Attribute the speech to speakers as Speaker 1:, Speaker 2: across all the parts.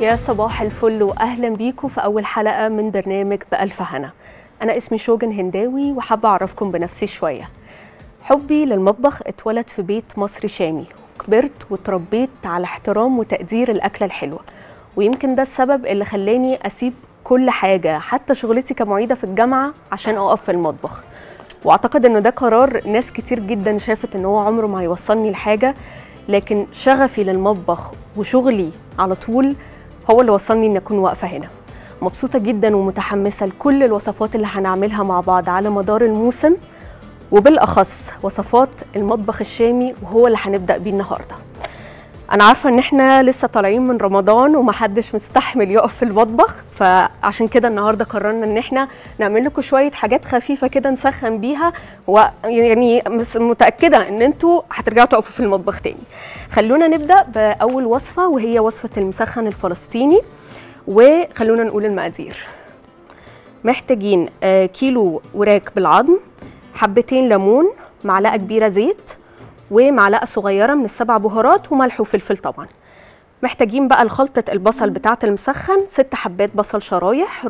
Speaker 1: يا صباح الفل واهلا بيكم في اول حلقه من برنامج بالف هنا انا اسمي شوجن هنداوي وحابه اعرفكم بنفسي شويه حبي للمطبخ اتولد في بيت مصري شامي كبرت وتربيت على احترام وتقدير الاكله الحلوه ويمكن ده السبب اللي خلاني اسيب كل حاجه حتى شغلتي كمعيده في الجامعه عشان اقف في المطبخ واعتقد ان ده قرار ناس كتير جدا شافت ان هو عمره ما هيوصلني لحاجه لكن شغفي للمطبخ وشغلي على طول هو اللي وصلني اني اكون واقفه هنا مبسوطه جدا ومتحمسه لكل الوصفات اللي هنعملها مع بعض على مدار الموسم وبالاخص وصفات المطبخ الشامي وهو اللي هنبدا بيه النهارده انا عارفه ان احنا لسه طالعين من رمضان ومحدش مستحمل يقف في المطبخ فعشان كده النهارده قررنا ان احنا نعمل لكم شويه حاجات خفيفه كده نسخن بيها ويعني متاكده ان انتوا هترجعوا تقفوا في المطبخ تاني خلونا نبدا باول وصفه وهي وصفه المسخن الفلسطيني وخلونا نقول المقادير محتاجين كيلو وراك بالعظم حبتين ليمون معلقه كبيره زيت ومعلقه صغيره من السبع بهارات وملح وفلفل طبعا محتاجين بقى الخلطه البصل بتاعه المسخن ست حبات بصل شرايح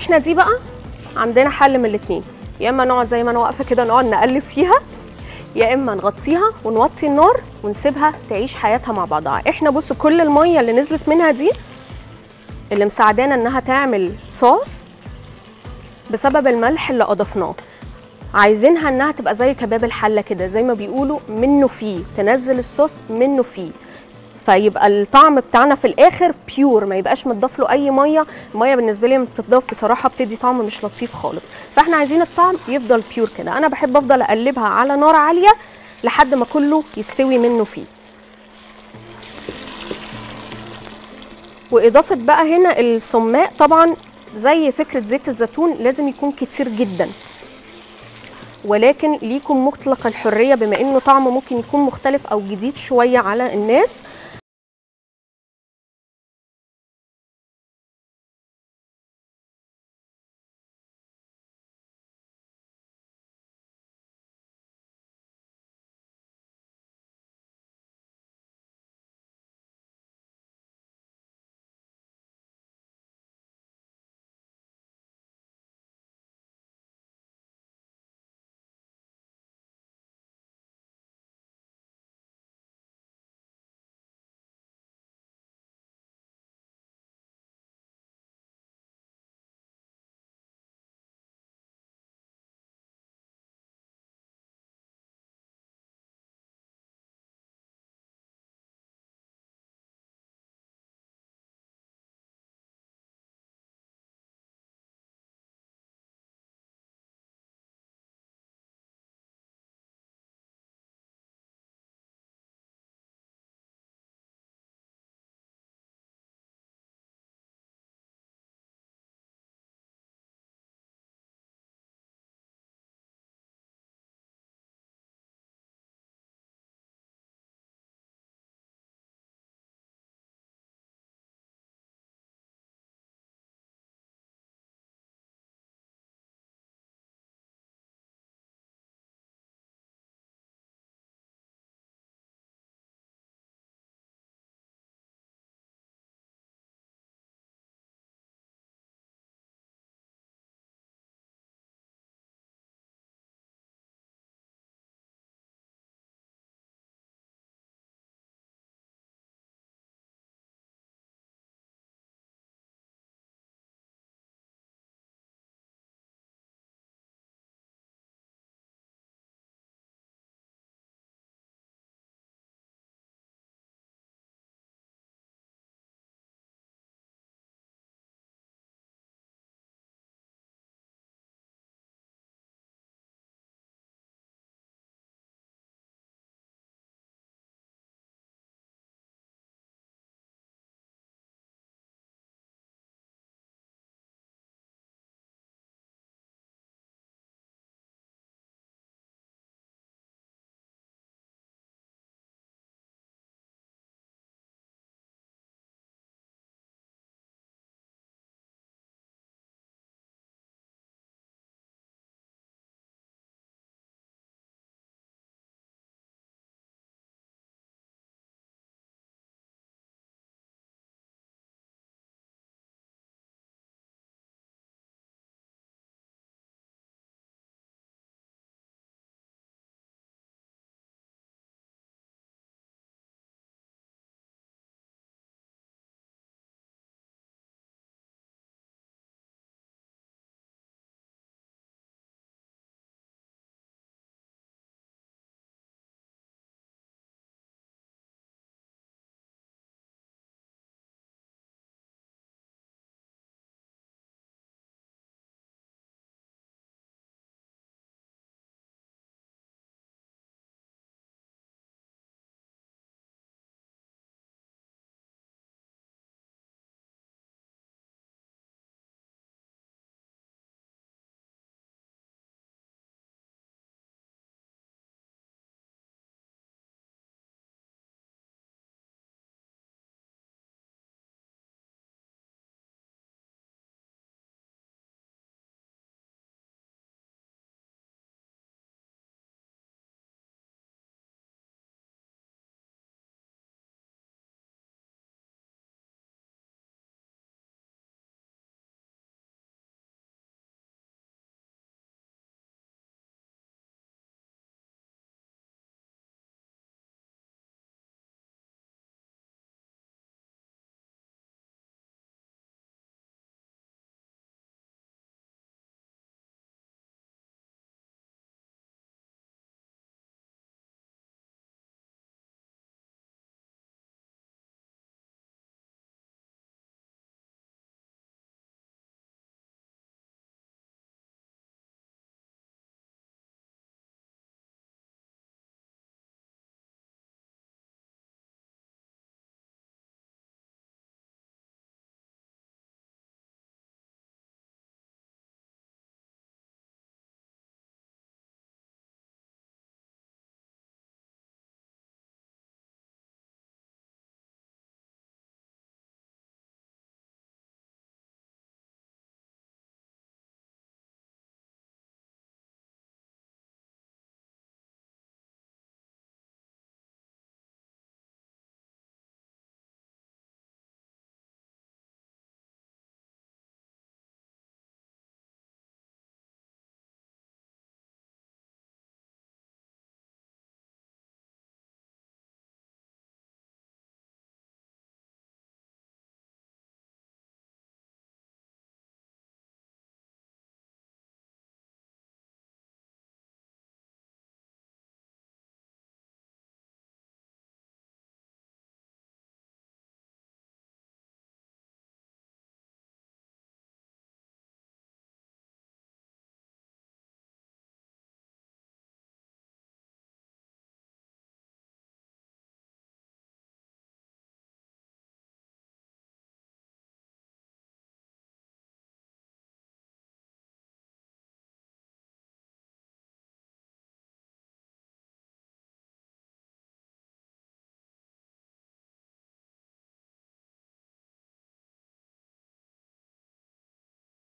Speaker 1: احنا دي بقى عندنا حل من الاتنين يا اما نقعد زي ما انا واقفه كده نقعد نقلب فيها يا اما نغطيها ونوطي النار ونسيبها تعيش حياتها مع بعضها احنا بصوا كل الميه اللي نزلت منها دي اللي مساعدانا انها تعمل صوص بسبب الملح اللي اضفناه عايزينها انها تبقى زي كباب الحله كده زي ما بيقولوا منه فيه تنزل الصوص منه فيه فيبقى الطعم بتاعنا في الاخر بيور ما يبقاش متضاف له اي ميه الميه بالنسبه لي لما بتضاف بصراحه بتدي طعم مش لطيف خالص فاحنا عايزين الطعم يفضل بيور كده انا بحب افضل اقلبها على نار عاليه لحد ما كله يستوي منه فيه واضافه بقى هنا السماق طبعا زي فكره زيت الزيتون لازم يكون كتير جدا ولكن ليكم مطلق الحريه بما انه طعمه ممكن يكون مختلف او جديد شويه على الناس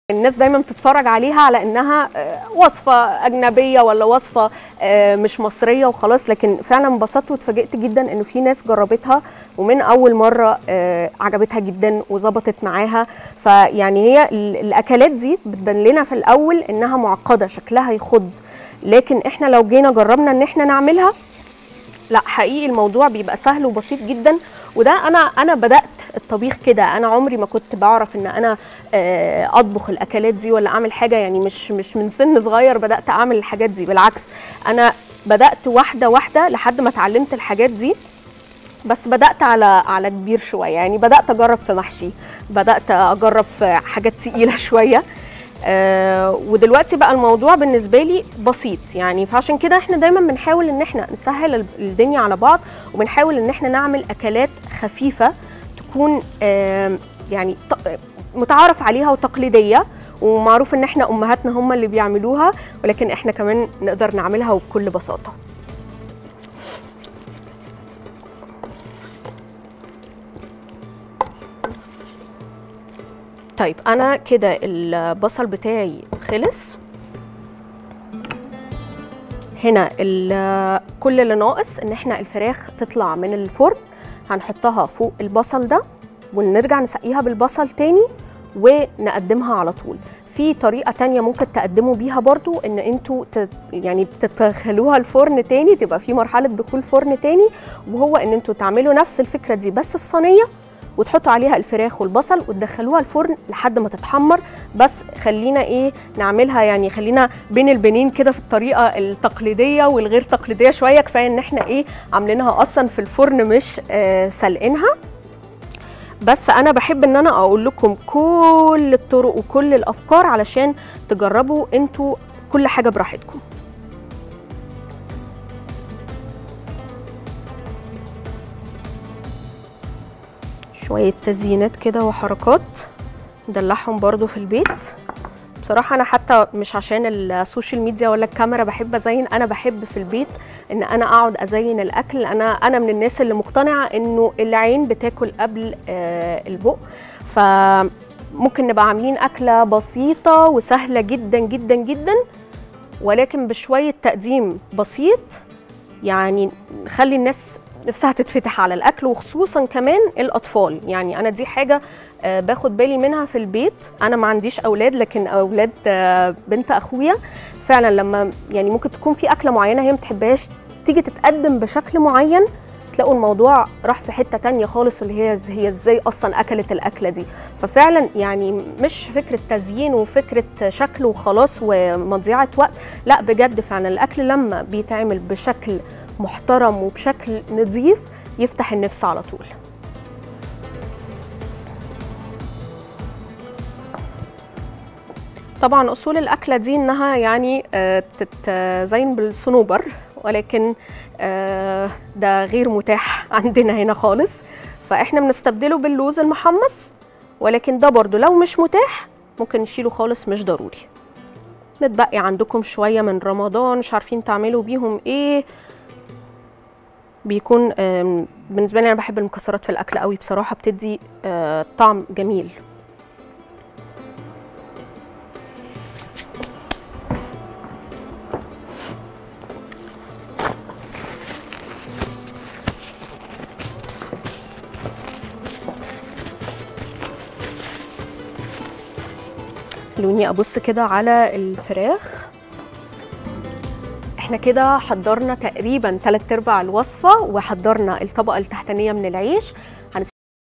Speaker 1: الناس دايما بتتفرج عليها على انها آه، وصفه اجنبيه ولا وصفه آه، مش مصريه وخلاص لكن فعلا انبسطت واتفاجئت جدا انه في ناس جربتها ومن اول مره آه، عجبتها جدا وظبطت معاها فيعني هي ال- الاكلات دي بتبان لنا في الاول انها معقده شكلها يخض لكن احنا لو جينا جربنا ان احنا نعملها لا حقيقي الموضوع بيبقى سهل وبسيط جدا وده انا انا بدات الطبيخ كده انا عمري ما كنت بعرف ان انا آه، اطبخ الاكلات دي ولا اعمل حاجه يعني مش مش من سن صغير بدات اعمل الحاجات دي بالعكس انا بدات واحده واحده لحد ما اتعلمت الحاجات دي بس بدات على على كبير شويه يعني بدات اجرب في محشي بدات اجرب في حاجات تقيله شويه آه ودلوقتي بقى الموضوع بالنسبه لي بسيط يعني فعشان كده احنا دايما بنحاول ان احنا نسهل ال- الدنيا على بعض وبنحاول ان احنا نعمل اكلات خفيفه تكون آه يعني ط- متعارف عليها وتقليديه ومعروف ان احنا امهاتنا هم اللي بيعملوها ولكن احنا كمان نقدر نعملها وبكل بساطه طيب انا كده البصل بتاعي خلص هنا ال- كل اللي ناقص ان احنا الفراخ تطلع من الفرن هنحطها فوق البصل ده ونرجع نسقيها بالبصل تاني ونقدمها على طول في طريقة تانية ممكن تقدموا بيها برضو ان انتوا تت يعني تدخلوها الفرن تاني تبقى في مرحلة دخول فرن تاني وهو ان انتوا تعملوا نفس الفكرة دي بس في صينية وتحطوا عليها الفراخ والبصل وتدخلوها الفرن لحد ما تتحمر بس خلينا ايه نعملها يعني خلينا بين البنين كده في الطريقه التقليديه والغير تقليديه شويه كفايه ان احنا ايه عاملينها اصلا في الفرن مش آه سلقينها بس انا بحب ان انا اقول لكم كل الطرق وكل الافكار علشان تجربوا انتوا كل حاجه براحتكم شوية تزيينات كده وحركات ندلعهم برضو في البيت بصراحة أنا حتى مش عشان السوشيال ميديا ولا الكاميرا بحب أزين أنا بحب في البيت إن أنا أقعد أزين الأكل أنا أنا من الناس اللي مقتنعة إنه العين بتاكل قبل آه البق فممكن نبقى عاملين أكلة بسيطة وسهلة جدا جدا جدا ولكن بشوية تقديم بسيط يعني نخلي الناس نفسها تتفتح على الاكل وخصوصا كمان الاطفال يعني انا دي حاجه آه، باخد بالي منها في البيت انا ما عنديش اولاد لكن اولاد آه، بنت اخويا فعلا لما يعني ممكن تكون في اكله معينه هي ما بتحبهاش تيجي تتقدم بشكل معين تلاقوا الموضوع راح في حته تانية خالص اللي هي هي ازاي اصلا اكلت الاكله دي ففعلا يعني مش فكره تزيين وفكره شكل وخلاص ومضيعه وقت لا بجد فعلا الاكل لما بيتعمل بشكل محترم وبشكل نظيف يفتح النفس على طول طبعا اصول الاكله دي انها يعني آه، تتزين بالصنوبر ولكن آه، ده غير متاح عندنا هنا خالص فاحنا بنستبدله باللوز المحمص ولكن ده برضو لو مش متاح ممكن نشيله خالص مش ضروري متبقي عندكم شويه من رمضان مش عارفين تعملوا بيهم ايه بيكون آم، بالنسبه لي انا بحب المكسرات في الاكل قوي بصراحه بتدي آه، طعم جميل خلوني ابص كده على الفراخ احنا كده حضرنا تقريبا تلات ارباع الوصفه وحضرنا الطبقه التحتانيه من العيش هنس...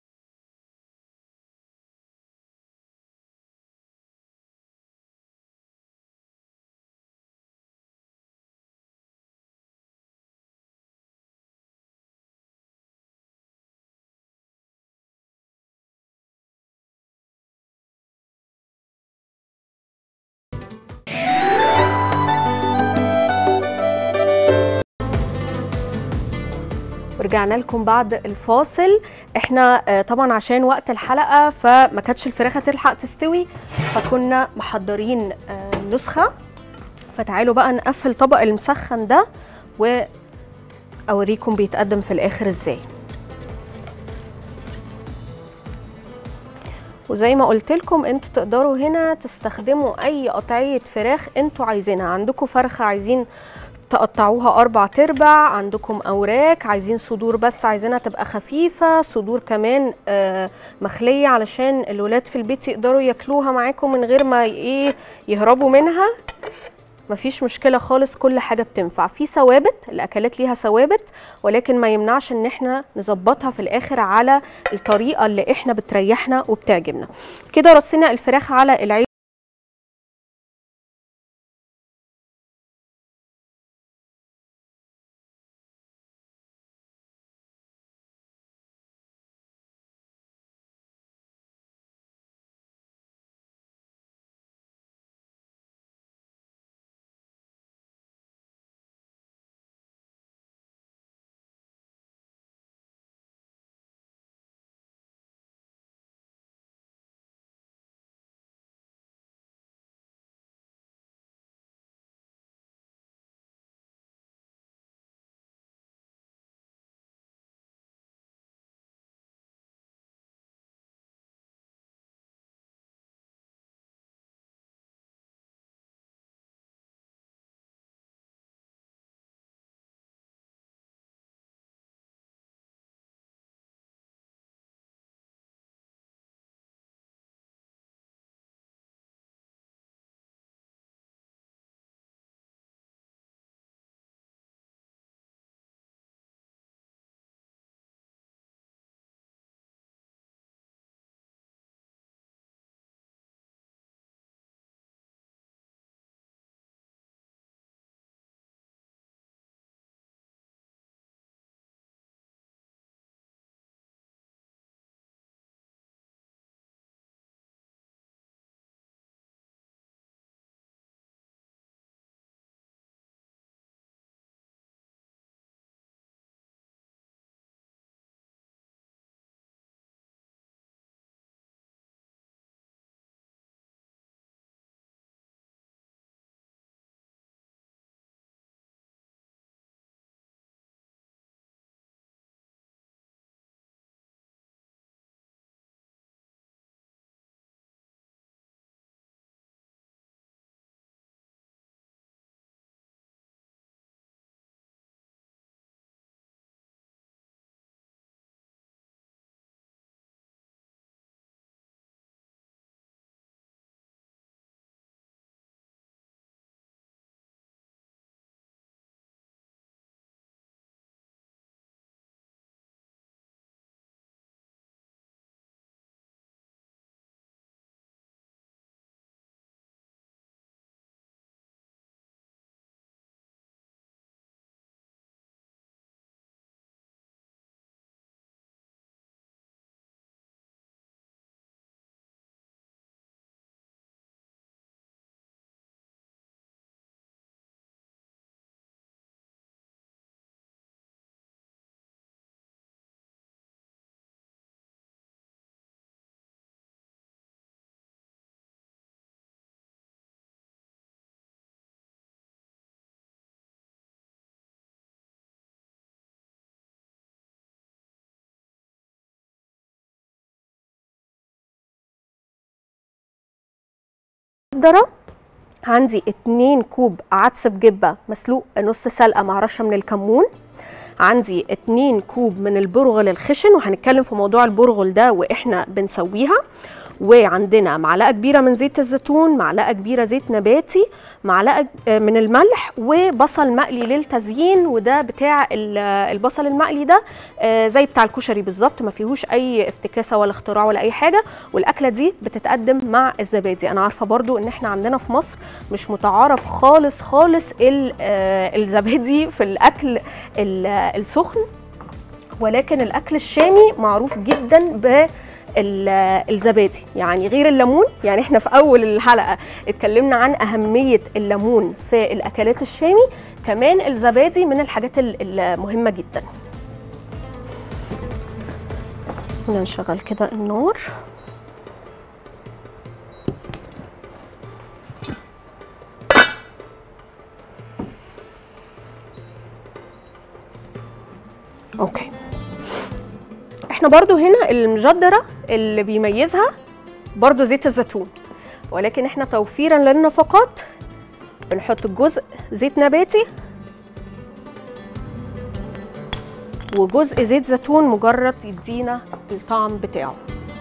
Speaker 1: ورجعنا لكم بعد الفاصل احنا آه، طبعا عشان وقت الحلقه فما كانتش الفراخ هتلحق تستوي فكنا محضرين آه، نسخه فتعالوا بقى نقفل طبق المسخن ده واوريكم بيتقدم في الاخر ازاي وزي ما قلت لكم انتوا تقدروا هنا تستخدموا اي قطعيه فراخ انتوا عايزينها عندكم فرخه عايزين تقطعوها اربع تربع عندكم اوراق عايزين صدور بس عايزينها تبقى خفيفه صدور كمان آه مخليه علشان الولاد في البيت يقدروا ياكلوها معاكم من غير ما ايه يهربوا منها مفيش مشكله خالص كل حاجه بتنفع في ثوابت الاكلات ليها ثوابت ولكن ما يمنعش ان احنا نظبطها في الاخر على الطريقه اللي احنا بتريحنا وبتعجبنا كده رصينا الفراخ على العيش مقدرة عندي اتنين كوب عدس بجبة مسلوق نص سلقة مع رشة من الكمون عندي اتنين كوب من البرغل الخشن وهنتكلم في موضوع البرغل ده واحنا بنسويها وعندنا معلقه كبيره من زيت الزيتون معلقه كبيره زيت نباتي معلقه من الملح وبصل مقلي للتزيين وده بتاع البصل المقلي ده زي بتاع الكشري بالظبط ما فيهوش اي افتكاسه ولا اختراع ولا اي حاجه والاكله دي بتتقدم مع الزبادي انا عارفه برضو ان احنا عندنا في مصر مش متعارف خالص خالص الزبادي في الاكل السخن ولكن الاكل الشامي معروف جدا ب الزبادي يعني غير الليمون يعني احنا في اول الحلقه اتكلمنا عن اهميه الليمون في الاكلات الشامي كمان الزبادي من الحاجات المهمه جدا نشغل كده النار اوكي احنا برضو هنا المجدره اللي بيميزها برضو زيت الزيتون ولكن احنا توفيرا للنفقات بنحط جزء زيت نباتي وجزء زيت زيتون مجرد يدينا الطعم بتاعه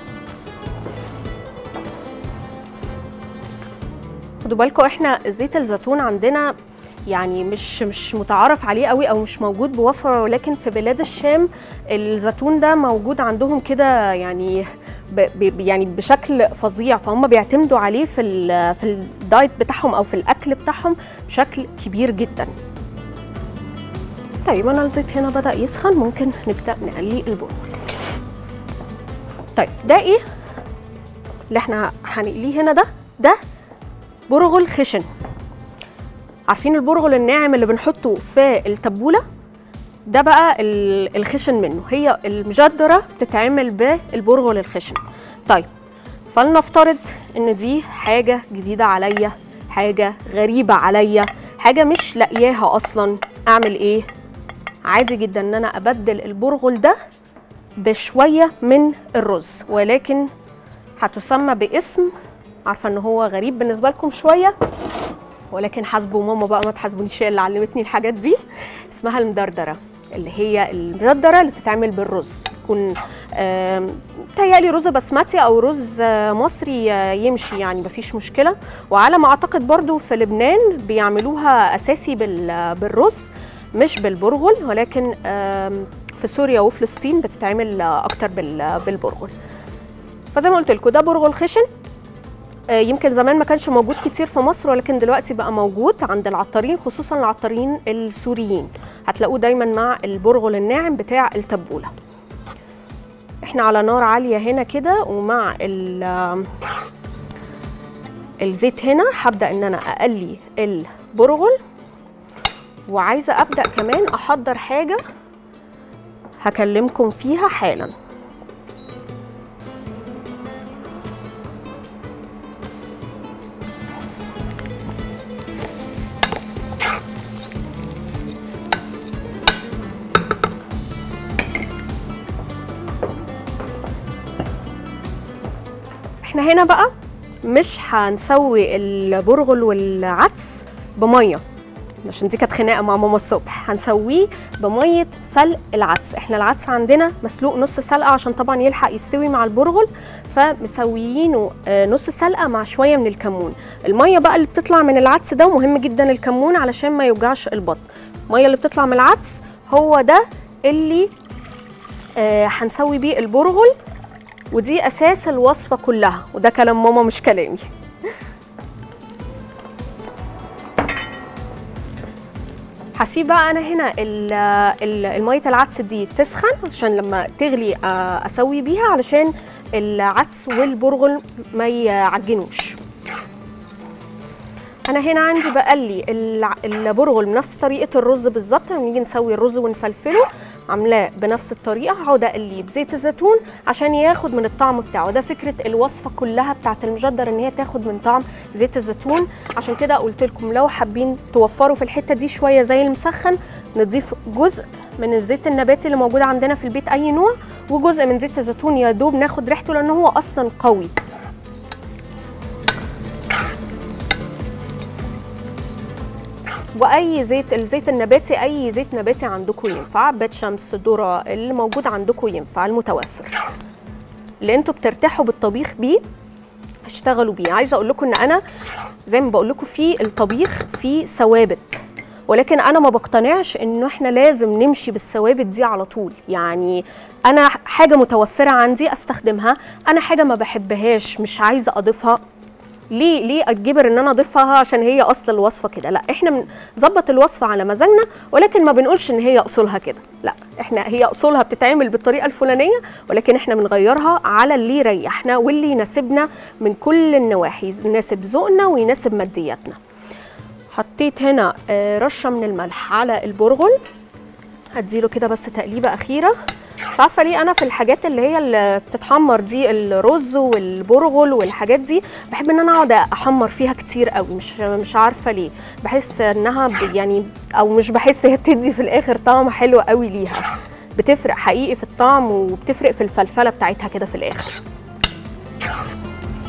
Speaker 1: خدوا بالكم احنا زيت الزيتون عندنا يعني مش مش متعارف عليه قوي او مش موجود بوفره ولكن في بلاد الشام الزيتون ده موجود عندهم كده يعني ب ب يعني بشكل فظيع فهم بيعتمدوا عليه في ال في الدايت بتاعهم او في الاكل بتاعهم بشكل كبير جدا طيب انا الزيت هنا بدا يسخن ممكن نبدا نقلي البرغل طيب ده ايه اللي احنا هنقليه هنا ده ده برغل خشن عارفين البرغل الناعم اللي بنحطه في التبوله ده بقى الخشن منه هي المجدره بتتعمل بالبرغل الخشن طيب فلنفترض ان دي حاجه جديده عليا حاجه غريبه عليا حاجه مش لاقياها اصلا اعمل ايه عادي جدا ان انا ابدل البرغل ده بشويه من الرز ولكن هتسمى باسم عارفه ان هو غريب بالنسبه لكم شويه ولكن حاسبوا ماما بقى ما تحاسبونيش هي اللي علمتني الحاجات دي اسمها المدردره اللي هي المدردره اللي بتتعمل بالرز يكون تهيألي رز بسمتي او رز مصري يمشي يعني مفيش مشكله وعلى ما اعتقد برضو في لبنان بيعملوها اساسي بالرز مش بالبرغل ولكن في سوريا وفلسطين بتتعمل اكتر بالبرغل فزي ما قلت لكم ده برغل خشن يمكن زمان ما كانش موجود كتير في مصر ولكن دلوقتي بقى موجود عند العطارين خصوصا العطارين السوريين هتلاقوه دايما مع البرغل الناعم بتاع التبوله احنا على نار عاليه هنا كده ومع الزيت هنا هبدا ان انا اقلي البرغل وعايزه ابدا كمان احضر حاجه هكلمكم فيها حالا احنا هنا بقى مش هنسوي البرغل والعدس بميه عشان دي كانت خناقه مع ماما الصبح هنسويه بميه سلق العدس احنا العدس عندنا مسلوق نص سلقه عشان طبعا يلحق يستوي مع البرغل فمسويينه نص سلقه مع شويه من الكمون الميه بقى اللي بتطلع من العدس ده مهم جدا الكمون علشان ما يوجعش البطن الميه اللي بتطلع من العدس هو ده اللي آه هنسوي بيه البرغل ودي اساس الوصفه كلها وده كلام ماما مش كلامي هسيب بقى انا هنا الميه العدس دي تسخن عشان لما تغلي اسوي بيها علشان العدس والبرغل ما يعجنوش انا هنا عندي بقلي البرغل بنفس طريقه الرز بالظبط لما نيجي نسوي الرز ونفلفله عاملاه بنفس الطريقه هقعد اقليه بزيت الزيتون عشان ياخد من الطعم بتاعه ده فكره الوصفه كلها بتاعه المجدر ان هي تاخد من طعم زيت الزيتون عشان كده قلت لكم لو حابين توفروا في الحته دي شويه زي المسخن نضيف جزء من الزيت النباتي اللي موجود عندنا في البيت اي نوع وجزء من زيت الزيتون يا دوب ناخد ريحته لان هو اصلا قوي واي زيت الزيت النباتي اي زيت نباتي عندكم ينفع بيت شمس ذره اللي موجود عندكم ينفع المتوفر اللي انتوا بترتاحوا بالطبيخ بيه اشتغلوا بيه عايزه اقول لكم ان انا زي ما بقول لكم في الطبيخ في ثوابت ولكن انا ما بقتنعش انه احنا لازم نمشي بالثوابت دي على طول يعني انا حاجه متوفره عندي استخدمها انا حاجه ما بحبهاش مش عايزه اضيفها ليه ليه اتجبر ان انا اضيفها عشان هي اصل الوصفه كده لا احنا بنظبط الوصفه على مزاجنا ولكن ما بنقولش ان هي اصولها كده لا احنا هي اصولها بتتعمل بالطريقه الفلانيه ولكن احنا بنغيرها على اللي يريحنا واللي يناسبنا من كل النواحي يناسب ذوقنا ويناسب مادياتنا حطيت هنا رشه من الملح على البرغل هديله كده بس تقليبه اخيره مش عارفه ليه انا في الحاجات اللي هي اللي بتتحمر دي الرز والبرغل والحاجات دي بحب ان انا اقعد احمر فيها كتير قوي مش مش عارفه ليه بحس انها يعني او مش بحس هي بتدي في الاخر طعم حلو قوي ليها بتفرق حقيقي في الطعم وبتفرق في الفلفله بتاعتها كده في الاخر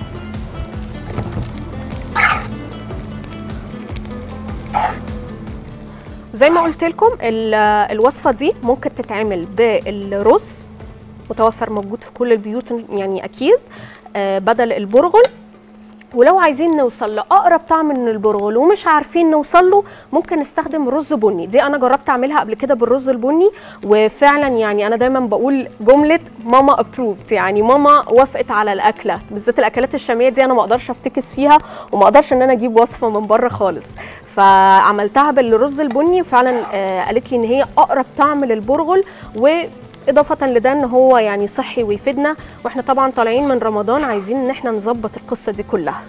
Speaker 1: زي ما قلت لكم ال- الوصفه دي ممكن تتعمل بالرز متوفر موجود في كل البيوت يعني اكيد آه، بدل البرغل ولو عايزين نوصل لاقرب طعم من البرغل ومش عارفين نوصل له ممكن نستخدم رز بني دي انا جربت اعملها قبل كده بالرز البني وفعلا يعني انا دايما بقول جمله ماما ابروفد يعني ماما وافقت على الاكله بالذات الاكلات الشاميه دي انا ما اقدرش افتكس فيها وما اقدرش ان انا اجيب وصفه من بره خالص فعملتها بالرز البني وفعلا آه قالت لي ان هي اقرب طعم للبرغل و اضافه لده ان هو يعني صحي ويفيدنا واحنا طبعا طالعين من رمضان عايزين ان احنا نظبط القصه دي كلها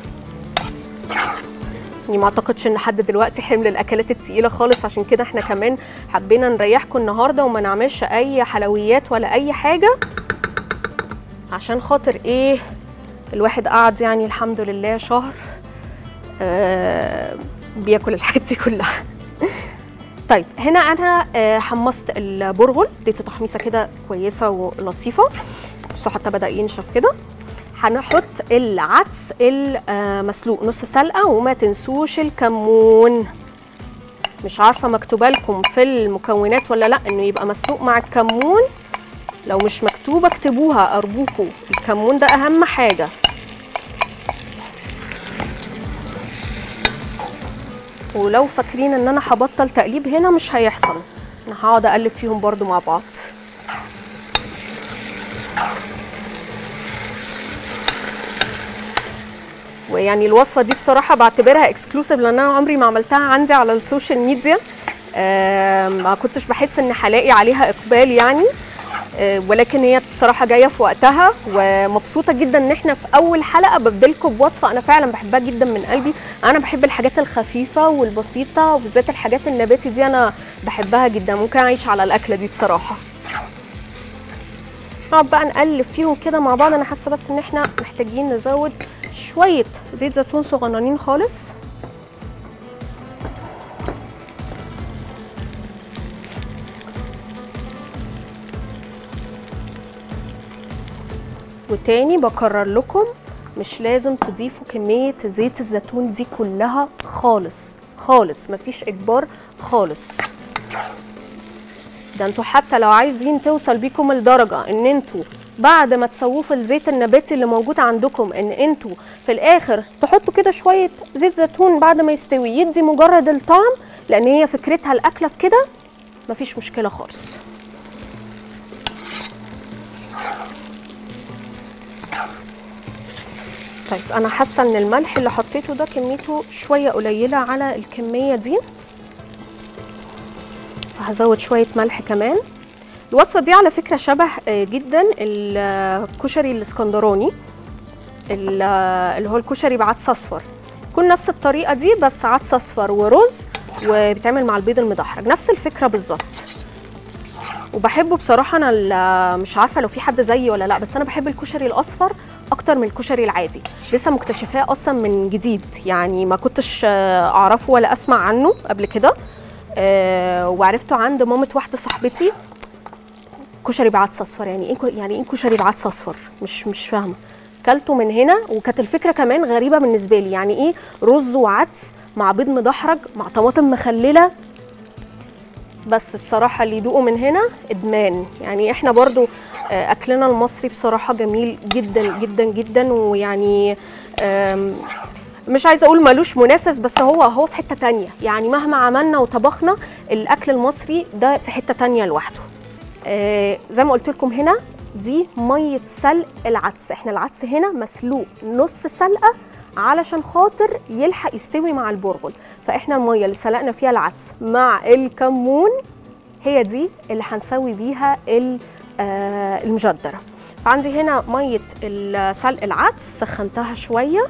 Speaker 1: يعني ما اعتقدش ان حد دلوقتي حمل الاكلات التقيله خالص عشان كده احنا كمان حبينا نريحكم النهارده وما نعملش اي حلويات ولا اي حاجه عشان خاطر ايه الواحد قعد يعني الحمد لله شهر آه بياكل الحاجات دي كلها طيب هنا انا آه، حمصت البرغل اديته تحميصه كده كويسه ولطيفه بصوا حتى بدا ينشف كده هنحط العدس المسلوق نص سلقه وما تنسوش الكمون مش عارفه مكتوبه لكم في المكونات ولا لا انه يبقى مسلوق مع الكمون لو مش مكتوبه اكتبوها ارجوكم الكمون ده اهم حاجه ولو فاكرين ان انا هبطل تقليب هنا مش هيحصل انا هقعد اقلب فيهم برضو مع بعض ويعني الوصفه دي بصراحه بعتبرها اكسكلوسيف لان انا عمري ما عملتها عندي على السوشيال ميديا آه، ما كنتش بحس ان هلاقي عليها اقبال يعني آه، ولكن هي بصراحه جايه في وقتها ومبسوطه جدا ان احنا في اول حلقه ببدلكم بوصفه انا فعلا بحبها جدا من قلبي انا بحب الحاجات الخفيفه والبسيطه وبالذات الحاجات النباتي دي انا بحبها جدا ممكن اعيش على الاكله دي بصراحه نقعد بقى نقلب فيهم كده مع بعض انا حاسه بس ان احنا محتاجين نزود شويه زيت زيتون صغننين خالص وتاني بكرر لكم مش لازم تضيفوا كمية زيت الزيتون دي كلها خالص خالص مفيش إجبار خالص ده انتوا حتى لو عايزين توصل بيكم لدرجة ان انتوا بعد ما تسووه في الزيت النباتي اللي موجود عندكم ان انتوا في الاخر تحطوا كده شوية زيت زيتون بعد ما يستوي يدي مجرد الطعم لان هي فكرتها الاكلة في كده مفيش مشكلة خالص طيب انا حاسه ان الملح اللي حطيته ده كميته شويه قليله على الكميه دي فهزود شويه ملح كمان الوصفه دي على فكره شبه آه، جدا الكشري الاسكندراني ال- اللي هو الكشري بعدس اصفر يكون نفس الطريقه دي بس عدس اصفر ورز وبيتعمل مع البيض المدحرج نفس الفكره بالظبط وبحبه بصراحه انا ال- مش عارفه لو في حد زيي ولا لا بس انا بحب الكشري الاصفر اكتر من الكشري العادي لسه مكتشفاه اصلا من جديد يعني ما كنتش آه، اعرفه ولا اسمع عنه قبل كده آه، وعرفته عند مامة واحده صاحبتي كشري بعدس اصفر يعني ايه كو- يعني ايه كشري بعدس اصفر مش مش فاهمه كلته من هنا وكانت الفكره كمان غريبه بالنسبه لي يعني ايه رز وعدس مع بيض مدحرج مع طماطم مخلله بس الصراحة اللي يدوقوا من هنا إدمان يعني إحنا برضو آه، أكلنا المصري بصراحة جميل جدا جدا جدا ويعني آم، مش عايزة أقول ملوش منافس بس هو هو في حتة تانية يعني مهما عملنا وطبخنا الأكل المصري ده في حتة تانية لوحده آه، زي ما قلت لكم هنا دي مية سلق العدس احنا العدس هنا مسلوق نص سلقة علشان خاطر يلحق يستوي مع البرغل فاحنا المية اللي سلقنا فيها العدس مع الكمون هي دي اللي هنسوي بيها ال- آه، المجدرة فعندي هنا مية ال- سلق العدس سخنتها شوية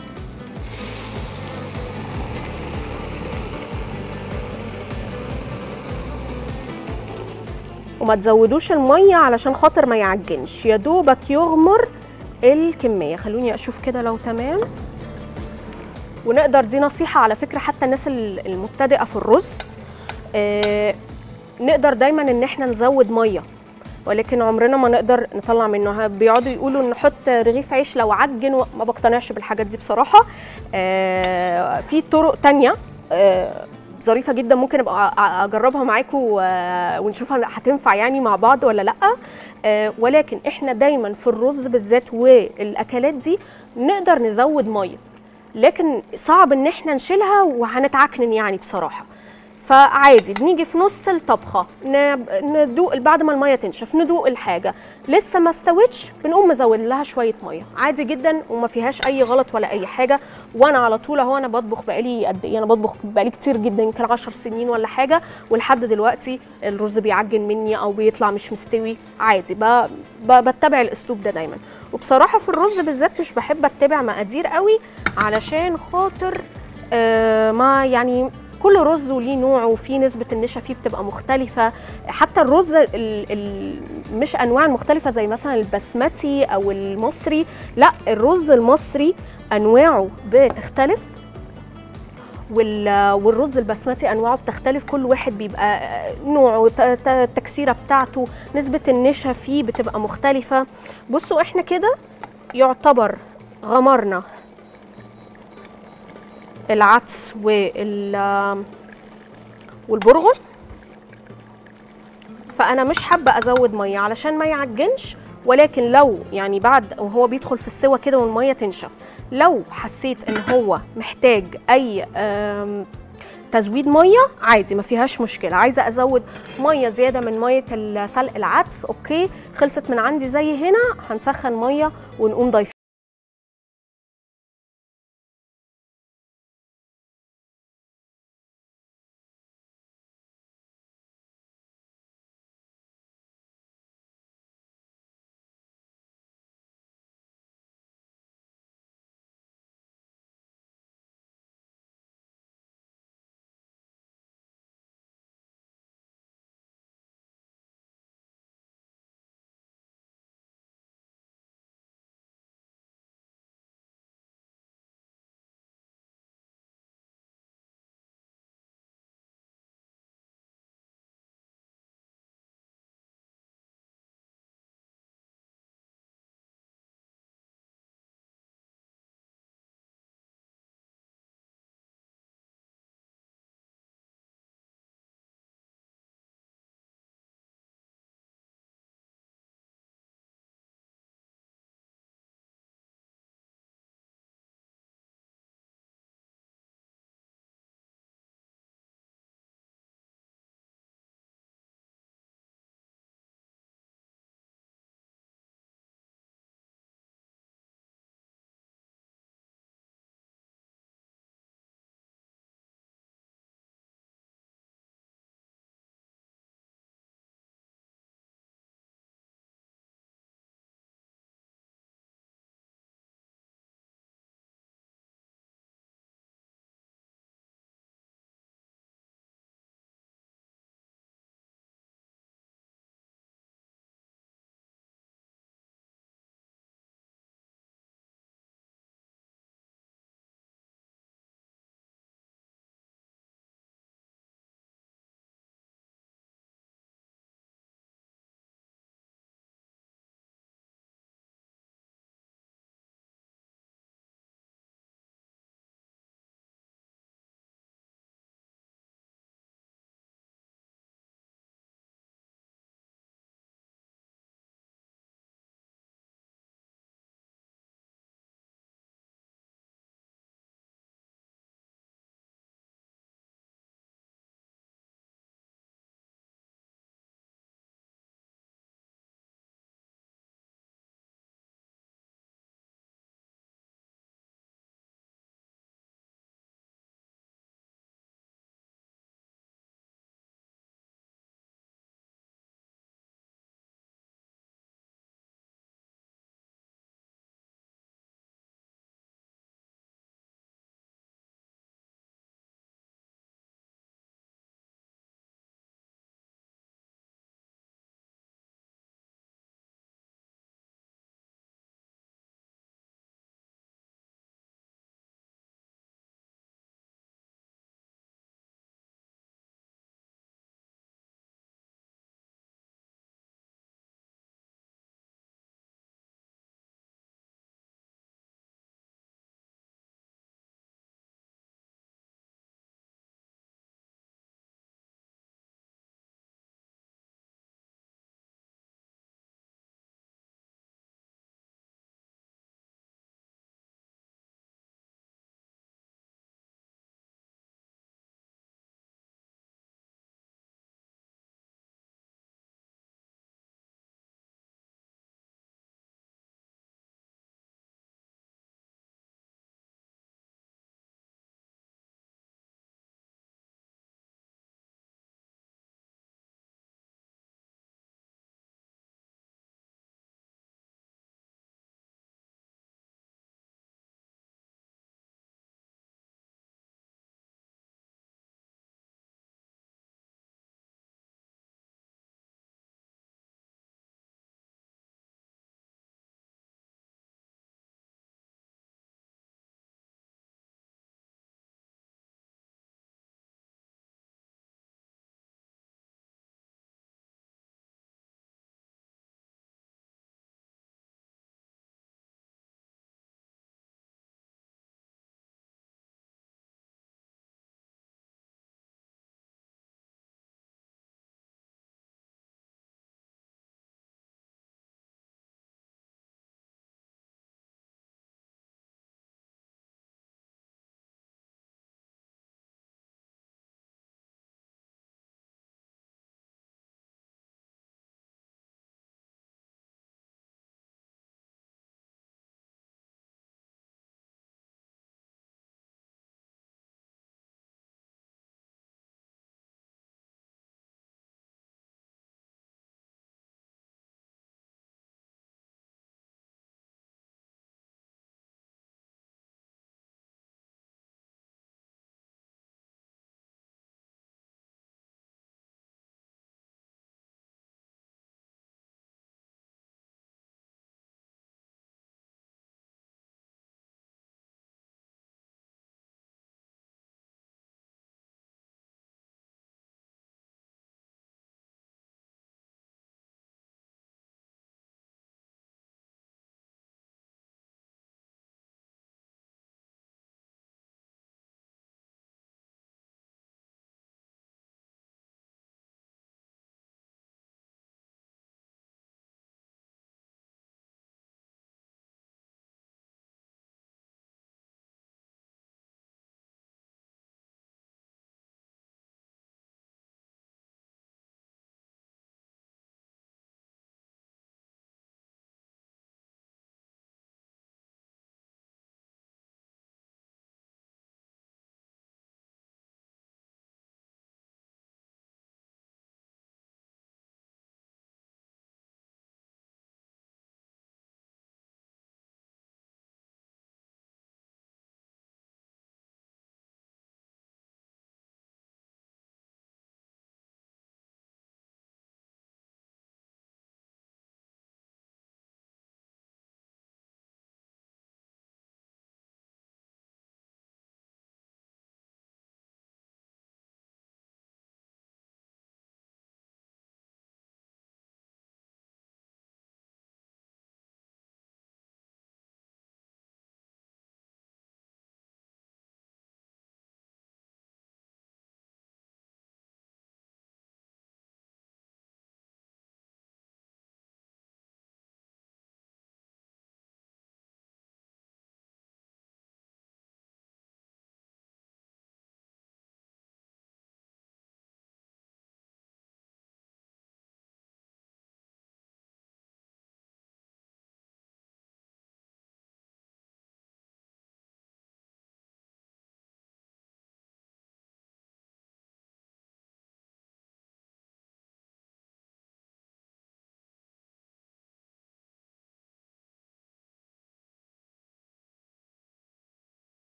Speaker 1: وما تزودوش الميه علشان خاطر ما يعجنش يا دوبك يغمر الكميه خلوني اشوف كده لو تمام ونقدر دي نصيحه على فكره حتى الناس ال- المبتدئه في الرز آه نقدر دايما ان احنا نزود ميه ولكن عمرنا ما نقدر نطلع منه ها- بيقعدوا يقولوا نحط رغيف عيش لو عجن و- ما بقتنعش بالحاجات دي بصراحه آه في طرق تانية آه ظريفه جدا ممكن ابقى أ- اجربها معاكم و- ونشوف هل- هتنفع يعني مع بعض ولا لا آه، ولكن احنا دايما في الرز بالذات والاكلات دي نقدر نزود ميه لكن صعب ان احنا نشيلها وهنتعكنن يعني بصراحه فعادي بنيجي في نص الطبخه ن- ندوق بعد ما الميه تنشف ندوق الحاجه لسه ما استوتش بنقوم مزود لها شويه ميه عادي جدا وما فيهاش اي غلط ولا اي حاجه وانا على طول اهو انا بطبخ بقالي قد ايه انا بطبخ بقالي كتير جدا يمكن 10 سنين ولا حاجه ولحد دلوقتي الرز بيعجن مني او بيطلع مش مستوي عادي ب... ب... بتبع الاسلوب ده دايما وبصراحه في الرز بالذات مش بحب اتبع مقادير قوي علشان خاطر آه ما يعني كل رز وليه نوعه وفي نسبة النشا فيه بتبقى مختلفة حتى الرز ال ال مش أنواع المختلفة زي مثلا البسمتي أو المصري لا الرز المصري أنواعه بتختلف وال- والرز البسمتي انواعه بتختلف كل واحد بيبقى نوعه ت- ت- التكسيره بتاعته نسبه النشا فيه بتبقى مختلفه بصوا احنا كده يعتبر غمرنا العدس وال والبرغل فانا مش حابه ازود ميه علشان ما يعجنش ولكن لو يعني بعد وهو بيدخل في السوا كده والميه تنشف لو حسيت ان هو محتاج اي آم، تزويد ميه عادي ما فيهاش مشكله عايزه ازود ميه زياده من ميه سلق العدس اوكي خلصت من عندي زي هنا هنسخن ميه ونقوم ضايفين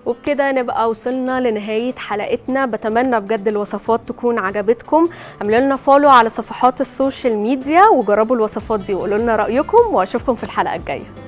Speaker 1: وبكده نبقى وصلنا لنهاية حلقتنا بتمنى بجد الوصفات تكون عجبتكم اعملوا لنا فولو على صفحات السوشيال ميديا وجربوا الوصفات دي وقولوا لنا رأيكم واشوفكم في الحلقة الجاية